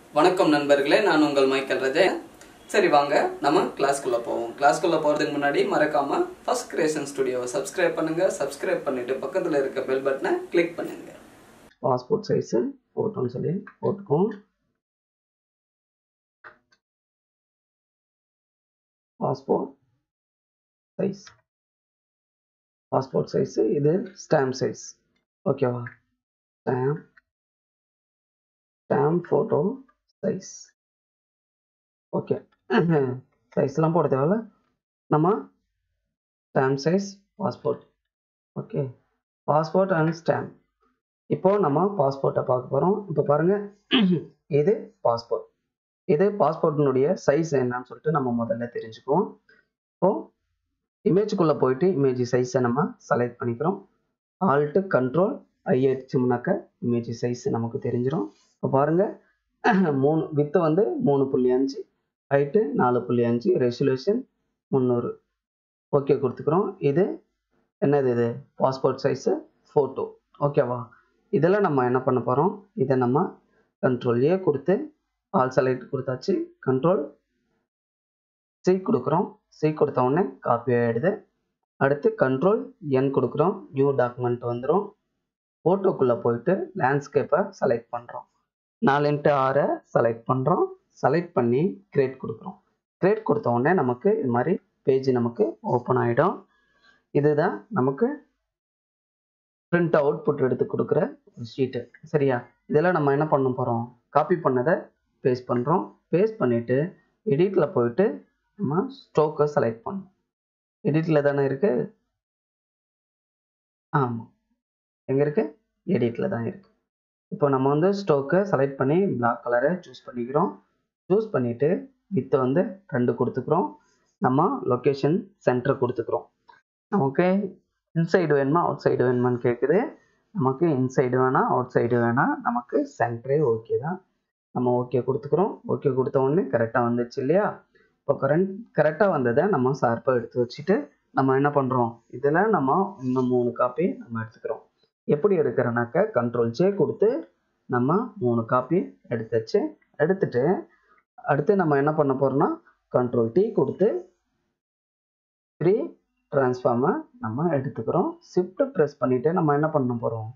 வணக்கம் நண்பர்களே நான் உங்கள் மைக்கேல் ரஜய் சரி வாங்க நம்ம கிளாஸ்க்குள்ள போவோம் கிளாஸ்க்குள்ள போறதுக்கு முன்னாடி மறக்காம ஃபர்ஸ்ட் கிரியேஷன் ஸ்டுடியோவை சப்ஸ்கிரைப் பண்ணுங்க சப்ஸ்கிரைப் பண்ணிட்டு பக்கத்துல இருக்க பெல் பட்டனை கிளிக் பண்ணுங்க பாஸ்போர்ட் சைஸு ஃபோட்டோன்னு சொல்லி போட்டுக்குவோம் பாஸ்போர்ட் சைஸ் பாஸ்போர்ட் சைஸு இது ஸ்டாம்ப் சைஸ் ஓகேவா stamp stamp photo size okay சைஸ்லாம் போட தேவையில்ல நம்ம stamp size passport okay passport and stamp இப்போ நம்ம பாஸ்போர்ட்டை பார்க்க போகிறோம் இப்போ பாருங்க இது பாஸ்போர்ட் இது பாஸ்போர்ட்டினுடைய சைஸ் என்னன்னு சொல்லிட்டு நம்ம முதல்ல தெரிஞ்சுக்குவோம் இப்போ இமேஜுக்குள்ளே போயிட்டு இமேஜ் சைஸை நம்ம செலக்ட் பண்ணிக்கிறோம் ஆல்ட்டு கண்ட்ரோல் ஐ அடிச்சோம்னாக்க இமேஜ் சைஸ் நமக்கு தெரிஞ்சிடும் இப்போ பாருங்க மூணு வித்து வந்து மூணு புள்ளி அஞ்சு ஹைட்டு நாலு புள்ளி அஞ்சு ரெசல்யூஷன் முந்நூறு ஓகே கொடுத்துக்கிறோம் இது என்னது இது பாஸ்போர்ட் சைஸு ஃபோட்டோ ஓகேவா இதில் நம்ம என்ன பண்ண போகிறோம் இதை நம்ம கண்ட்ரோல் ஏ கொடுத்து ஆல் செலக்ட் கொடுத்தாச்சு கண்ட்ரோல் சி கொடுக்குறோம் சி கொடுத்த உடனே காப்பி ஆகிடுது அடுத்து கண்ட்ரோல் என் கொடுக்குறோம் நியூ டாக்குமெண்ட் வந்துடும் ஃபோட்டோக்குள்ளே போயிட்டு லேண்ட்ஸ்கேப்பை செலக்ட் பண்ணுறோம் நாலு இன்ட்டு ஆறை செலக்ட் பண்ணுறோம் செலக்ட் பண்ணி கிரேட் கொடுக்குறோம் கிரேட் கொடுத்த உடனே நமக்கு இது மாதிரி பேஜ் நமக்கு ஓப்பன் ஆகிடும் இதுதான் நமக்கு பிரிண்ட் அவுட்புட் எடுத்து கொடுக்குற ஷீட்டு சரியா இதெல்லாம் நம்ம என்ன பண்ண போகிறோம் காப்பி பண்ணதை பேஸ்ட் பண்ணுறோம் பேஸ்ட் பண்ணிவிட்டு எடிட்டில் போயிட்டு நம்ம ஸ்ட்ரோக்கை செலக்ட் பண்ணணும் எடிட்டில் தானே இருக்குது ஆமாம் எங்கே இருக்குது எடிட்டில் தான் இருக்குது இப்போ நம்ம வந்து ஸ்ட்ரோக்கை செலக்ட் பண்ணி பிளாக் கலரை சூஸ் பண்ணிக்கிறோம் சூஸ் பண்ணிவிட்டு வித்தை வந்து ரெண்டு கொடுத்துக்கிறோம் நம்ம லொக்கேஷன் சென்டர் கொடுத்துக்கிறோம் நமக்கு இன்சைடு வேணுமா அவுட் சைடு வேணுமான்னு கேட்குது நமக்கு இன்சைடு வேணாம் அவுட் சைடு வேணாம் நமக்கு சென்டரே ஓகே தான் நம்ம ஓகே கொடுத்துக்கிறோம் ஓகே கொடுத்த உடனே கரெக்டாக வந்துச்சு இல்லையா இப்போ கரண்ட் கரெக்டாக வந்ததை நம்ம சார்பாக எடுத்து வச்சுட்டு நம்ம என்ன பண்ணுறோம் இதில் நம்ம இன்னும் மூணு காப்பி நம்ம எடுத்துக்கிறோம் எப்படி எடுக்கிறோன்னாக்க கண்ட்ரோல் ஜே கொடுத்து நம்ம மூணு காப்பி எடுத்துச்சு எடுத்துட்டு அடுத்து நம்ம என்ன பண்ண போகிறோம்னா கண்ட்ரோல் டி கொடுத்து த்ரீ ட்ரான்ஸ்ஃபார்மை நம்ம எடுத்துக்கிறோம் ஷிஃப்ட் ப்ரெஸ் பண்ணிவிட்டு நம்ம என்ன பண்ண போகிறோம்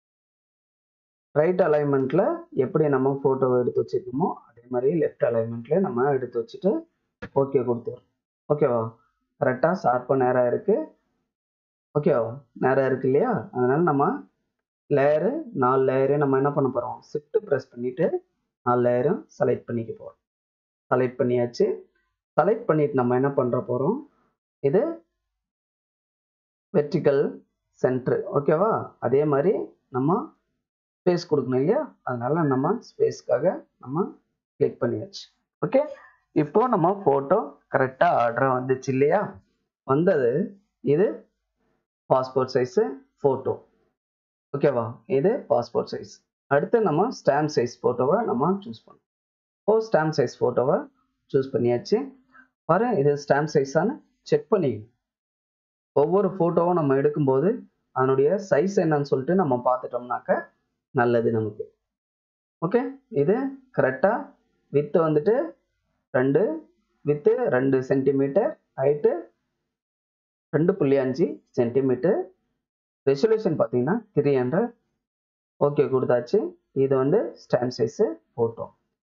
ரைட் அலைன்மெண்ட்டில் எப்படி நம்ம ஃபோட்டோவை எடுத்து வச்சுருக்கோமோ அதே மாதிரி லெஃப்ட் அலைன்மெண்ட்டில் நம்ம எடுத்து வச்சுட்டு ஓகே கொடுத்துரும் ஓகேவா கரெக்டாக ஷார்ப்பாக நேராக இருக்குது ஓகேவா நேராக இருக்குது இல்லையா அதனால் நம்ம லேயரு நாலு லேயரு நம்ம என்ன பண்ண போகிறோம் ஷிஃப்ட் ப்ரெஸ் பண்ணிவிட்டு நாலு லேயரும் செலக்ட் பண்ணிக்க போகிறோம் செலக்ட் பண்ணியாச்சு செலக்ட் பண்ணிட்டு நம்ம என்ன பண்ணுற போகிறோம் இது வெர்டிக்கல் சென்ட்ரு ஓகேவா அதே மாதிரி நம்ம ஸ்பேஸ் கொடுக்கணும் இல்லையா அதனால நம்ம ஸ்பேஸ்க்காக நம்ம கிளிக் பண்ணியாச்சு ஓகே இப்போ நம்ம ஃபோட்டோ கரெக்டாக ஆர்டர் வந்துச்சு இல்லையா வந்தது இது பாஸ்போர்ட் சைஸு ஃபோட்டோ ஓகேவா இது பாஸ்போர்ட் சைஸ் அடுத்து நம்ம ஸ்டாம்ப் சைஸ் ஃபோட்டோவை நம்ம சூஸ் பண்ணோம் ஓ ஸ்டாம்ப் சைஸ் ஃபோட்டோவை சூஸ் பண்ணியாச்சு பாரு இது ஸ்டாம்ப் சைஸானு செக் பண்ணிக்கணும் ஒவ்வொரு ஃபோட்டோவும் நம்ம எடுக்கும்போது அதனுடைய சைஸ் என்னன்னு சொல்லிட்டு நம்ம பார்த்துட்டோம்னாக்க நல்லது நமக்கு ஓகே இது கரெக்டாக வித்து வந்துட்டு ரெண்டு வித்து ரெண்டு சென்டிமீட்டர் ஹைட்டு ரெண்டு புள்ளி அஞ்சு சென்டிமீட்டர் ரெசல்யூஷன் பார்த்தீங்கன்னா த்ரீ ஹண்ட்ரட் ஓகே கொடுத்தாச்சு இது வந்து stamp size photo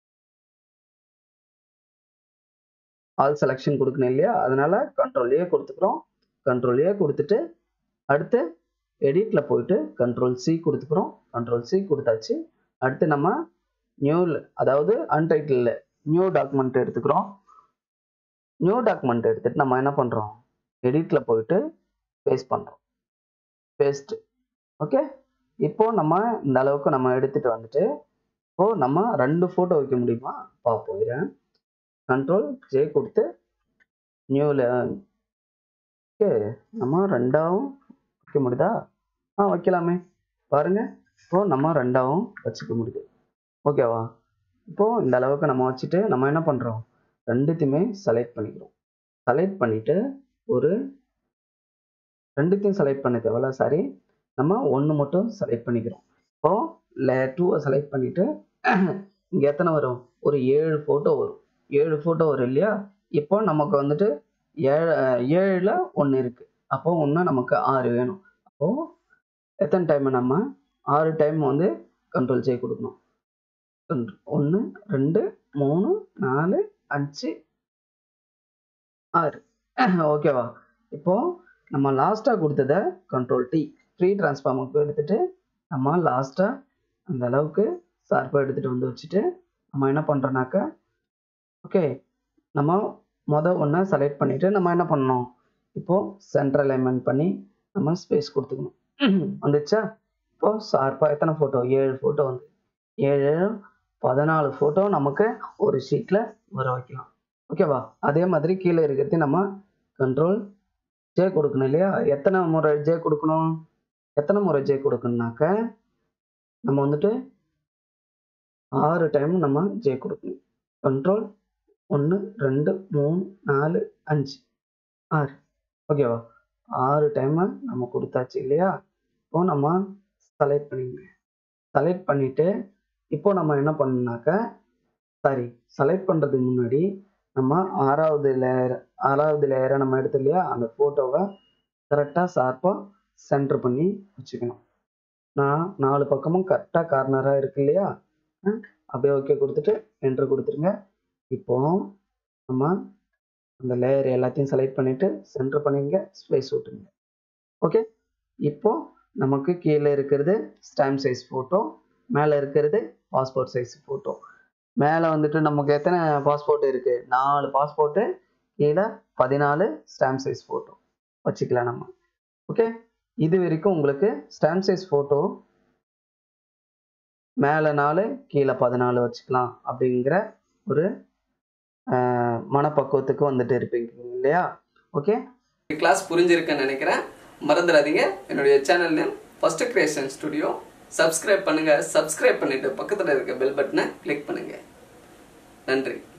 all selection கொடுக்கணும் இல்லையா அதனால கண்ட்ரோல் ஏ கொடுத்துக்கிறோம் கண்ட்ரோல் ஏ கொடுத்துட்டு அடுத்து எடிட்டில் போயிட்டு கண்ட்ரோல் சி கொடுத்துக்கிறோம் கண்ட்ரோல் சி கொடுத்தாச்சு அடுத்து நம்ம நியூ அதாவது அன்டைட்டில் நியூ டாக்குமெண்ட் எடுத்துக்கிறோம் நியூ டாக்குமெண்ட் எடுத்துட்டு நம்ம என்ன பண்ணுறோம் எடிட்டில் போயிட்டு பேஸ்ட் பண்ணுறோம் பேஸ்ட் ஓகே இப்போ நம்ம இந்த அளவுக்கு நம்ம எடுத்துட்டு வந்துட்டு இப்போ நம்ம ரெண்டு ஃபோட்டோ வைக்க முடியுமா பார்ப்போம் இறேன் கண்ட்ரோல் ஜே கொடுத்து நியூவில் ஓகே நம்ம ரெண்டாவும் வைக்க முடியுதா ஆ வைக்கலாமே பாருங்க இப்போ நம்ம ரெண்டாவும் வச்சுக்க முடியுது ஓகேவா இப்போ இந்த அளவுக்கு நம்ம வச்சுட்டு நம்ம என்ன பண்ணுறோம் ரெண்டுத்தையுமே செலக்ட் பண்ணிக்கிறோம் செலக்ட் பண்ணிட்டு ஒரு ரெண்டுத்தையும் செலக்ட் பண்ண தேவையில்ல சாரி நம்ம ஒன்று மட்டும் செலக்ட் பண்ணிக்கிறோம் இப்போ லே டூவை செலக்ட் பண்ணிட்டு இங்கே எத்தனை வரும் ஒரு ஏழு ஃபோட்டோ வரும் ஏழு ஃபோட்டோ வரும் இல்லையா இப்போ நமக்கு வந்துட்டு ஏழு ஏழில் ஒன்று இருக்குது அப்போ ஒன்று நமக்கு ஆறு வேணும் அப்போது எத்தனை டைம் நம்ம ஆறு டைம் வந்து கண்ட்ரோல் ஜே கொடுக்கணும் ஒன்று ரெண்டு மூணு நாலு அஞ்சு ஆறு ஓகேவா இப்போ நம்ம லாஸ்ட்டாக கொடுத்ததை கண்ட்ரோல் டி ஃப்ரீ டிரான்ஸ்ஃபார்முக்கு எடுத்துட்டு நம்ம லாஸ்ட்டாக அந்த அளவுக்கு ஷார்ப்பாக எடுத்துகிட்டு வந்து வச்சுட்டு நம்ம என்ன பண்ணுறோன்னாக்கா ஓகே நம்ம மொதல் ஒன்றை செலக்ட் பண்ணிவிட்டு நம்ம என்ன பண்ணணும் இப்போது சென்ட்ரல் அலைன்மெண்ட் பண்ணி நம்ம ஸ்பேஸ் கொடுத்துக்கணும் வந்துச்சா இப்போது ஷார்ப்பாக எத்தனை ஃபோட்டோ ஏழு ஃபோட்டோ வந்து ஏழு ஏழு பதினாலு ஃபோட்டோ நமக்கு ஒரு ஷீட்டில் வர வைக்கலாம் ஓகேவா அதே மாதிரி கீழே இருக்கிறது நம்ம கண்ட்ரோல் ஜே கொடுக்கணும் இல்லையா எத்தனை முறை ஜே கொடுக்கணும் எத்தனை முறை ஜே கொடுக்கணுனாக்க நம்ம வந்துட்டு ஆறு டைம் நம்ம ஜே கொடுக்கணும் கண்ட்ரோல் ஒன்று ரெண்டு மூணு நாலு அஞ்சு ஆறு ஓகேவா ஆறு டைமை நம்ம கொடுத்தாச்சு இல்லையா இப்போ நம்ம செலக்ட் பண்ணிங்க செலக்ட் பண்ணிவிட்டு இப்போ நம்ம என்ன பண்ணோம்னாக்க சாரி செலக்ட் பண்ணுறதுக்கு முன்னாடி நம்ம ஆறாவது லேயர் ஆறாவது லேயரை நம்ம எடுத்து இல்லையா அந்த ஃபோட்டோவை கரெக்டாக ஷார்ப்பாக சென்டர் பண்ணி வச்சுக்கணும் நான் நாலு பக்கமும் கரெக்டாக கார்னராக இருக்கு இல்லையா அப்படியே ஓகே கொடுத்துட்டு என்ட்ரு கொடுத்துருங்க இப்போ நம்ம அந்த லேயர் எல்லாத்தையும் செலக்ட் பண்ணிவிட்டு சென்டர் பண்ணிங்க ஸ்பேஸ் விட்டுருங்க ஓகே இப்போ நமக்கு கீழே இருக்கிறது ஸ்டாம்ப் சைஸ் ஃபோட்டோ மேலே இருக்கிறது பாஸ்போர்ட் சைஸ் ஃபோட்டோ மேலே வந்துட்டு நமக்கு எத்தனை பாஸ்போர்ட் இருக்குது நாலு பாஸ்போர்ட்டு கீழே பதினாலு ஸ்டாம்ப் சைஸ் ஃபோட்டோ வச்சுக்கலாம் நம்ம ஓகே இது வரைக்கும் உங்களுக்கு ஸ்டாம்ப் சைஸ் ஃபோட்டோ மேலே நாலு கீழே பதினாலு வச்சுக்கலாம் அப்படிங்கிற ஒரு மனப்பக்குவத்துக்கு வந்துட்டு இருப்பீங்க இல்லையா ஓகே கிளாஸ் புரிஞ்சிருக்குன்னு நினைக்கிறேன் மறந்துடாதீங்க என்னுடைய channel name first creation studio subscribe பண்ணுங்க சப்ஸ்கிரைப் பண்ணிட்டு பக்கத்தில் இருக்க பெல் பட்டனை கிளிக் பண்ணுங்க நன்றி